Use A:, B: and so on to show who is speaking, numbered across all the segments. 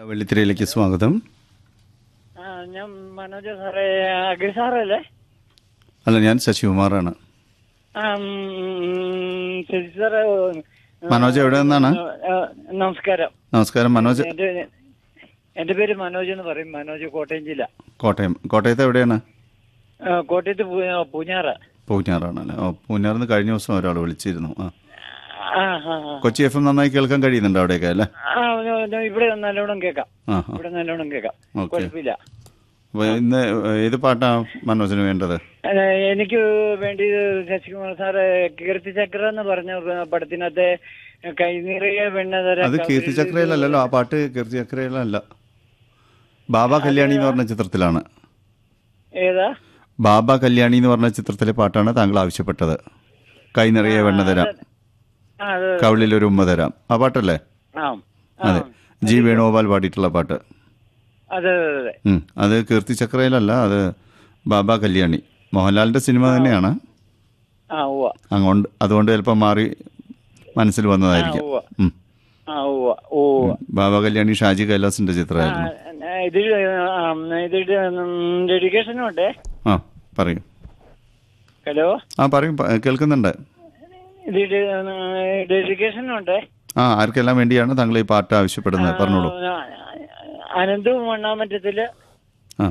A: വെള്ളിത്തിരയിലേക്ക് സ്വാഗതം
B: ആ ഞാൻ മനോജ് സാറേ അഖിൽ സാറല്ലേ
A: അല്ല ഞാൻ ശശികുമാറാണ്
B: ആ, ഉം, ശരി സാറേ
A: മനോജ് എവിടെ നിന്നാണ്
B: ആ, നമസ്കാരം
A: നമസ്കാരം മനോജ്
B: എന്റെ എന്റെ പേര് മനോജ് എന്ന് പറയും മനോജ് കോട്ടയം ജില്ല
A: കോട്ടയം കോട്ടയത്ത് എവിടെയാണ്
B: ആ, കോട്ടയത്ത് പൂ- പൂഞ്ഞാറ്
A: പൂഞ്ഞാറാണല്ലേ ഓ പൂഞ്ഞാറിൽ നിന്ന് കഴിഞ്ഞ ദിവസം ഒരാൾ വിളിച്ചിരുന്നു ആ
B: ആ ആ ആ.
A: കൊച്ചി എഫ് എം നന്നായി കേൾക്കാൻ കഴിയുന്നുണ്ട് അവിടെയൊക്കെ അല്ലേ
B: ആ ഞാൻ- ഞാൻ ഇവിടെ നല്ലോണം കേൾക്കാം
A: ആ ആ
B: ഇവിടെ നല്ലോണം കേൾക്കാം
A: ഓക്കേ.
B: കുഴപ്പമില്ല
A: അപ്പോൾ ഇന്ന് ഏത് പാട്ടാണ് മനോജിന് വേണ്ടത്
B: ആ, എനിക്ക് വേണ്ടി ശശികുമാർ സാറ് കീർത്തിചക്ര എന്ന് പറഞ്ഞ പടത്തിനകത്തെ കൈനിറിയ വെണ്ണതര
A: അത് കീർത്തി ചക്രയിലല്ലല്ലോ ആ പാട്ട് കീർത്തി ചക്രയിലല്ല ബാബ കല്യാണി എന്ന് പറഞ്ഞ ചിത്രത്തിലാണ്
B: ഏതാ
A: ബാബ കല്യാണി എന്ന് പറഞ്ഞ ചിത്രത്തിലെ പാട്ടാണ് താങ്കൾ ആവശ്യപ്പെട്ടത് കൈ നിറയെ വെണ്ണ തരാം
B: ആ അത്
A: കവിളിൽ ഒരു ഉമ്മ തരാം ആ പാട്ടല്ലേ
B: ആ ആ.
A: അതെ ജി വേണുഗോപാൽ പാടിയിട്ടുള്ള പാട്ട്
B: അതെ അതെ അതെ
A: ഉം. അത് കീർത്തി ചക്രയിലല്ല അത് ബാബ കല്യാണി മോഹൻലാലിന്റെ സിനിമ തന്നെയാണ്
B: ആ ഉവ്വ
A: അങ്ങോട്ട് അതുകൊണ്ട് ചിലപ്പോൾ മാറി മനസ്സിൽ വന്നതായിരിക്കും
B: ഉവ്വ.
A: ഉം.
B: ആ ഉവ്വ ഉവ്വ
A: ബാബ കല്യാണി ഷാജി കൈലാസിന്റെ ചിത്രമായിരുന്നു
B: ആ, ഇത് ആ, ഇത് ഡെഡിക്കേഷനും ഉണ്ടേ
A: ആ പറയൂ
B: ഹലോ
A: ആ പറയും പ- കേൾക്കുന്നുണ്ട്
B: ഇത് ഡെഡിക്കേഷനും ഉണ്ടേ
A: ആ ആർക്കെല്ലാം വേണ്ടിയാണ് താങ്കൾ ഈ പാട്ട് ആവശ്യപ്പെടുന്നത് പറഞ്ഞോളൂ
B: ആ, അനന്തും മണ്ണാമറ്റത്തില്
A: ആ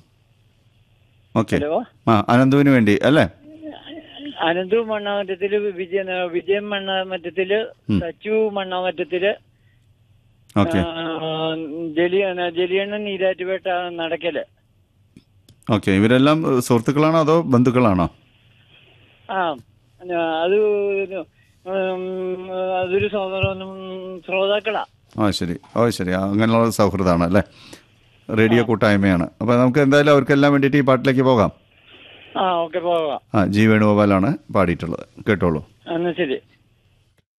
A: ഓക്കെ
B: ഹലോ
A: ആ അനന്തുവിന് വേണ്ടി അല്ലേ
B: അനന്തും മണ്ണാമറ്റത്തില് വിജയ വിജയം മണ്ണാമറ്റത്തില് സച്ചു മണ്ണാമറ്റത്തില്
A: ഓക്കെ
B: ജലിയ ജലിയണ്ണൻ നീരാറ്റുപേട്ട നടക്കല്
A: ഓക്കെ ഇവരെല്ലാം ഏഹ്, സുഹൃത്തുക്കളാണോ അതോ ബന്ധുക്കളാണോ
B: ആ ആ, അത് ഉം, അതൊരു സഹോദരൻ ശ്രോതാക്കളാ
A: ആ ശരി ഓ ശരി ആ, അങ്ങനെയുള്ള സൗഹൃദമാണ് അല്ലേ റേഡിയോ കൂട്ടായ്മയാണ് അപ്പോൾ നമുക്ക് എന്തായാലും അവർക്കെല്ലാം വേണ്ടിയിട്ട് ഈ പാട്ടിലേക്ക് പോകാം
B: ആ ഓക്കെ പോകാം
A: ആ ജി വേണുഗോപാലാണ് പാടിയിട്ടുള്ളത് കേട്ടോളൂ
B: എന്നാ ശരി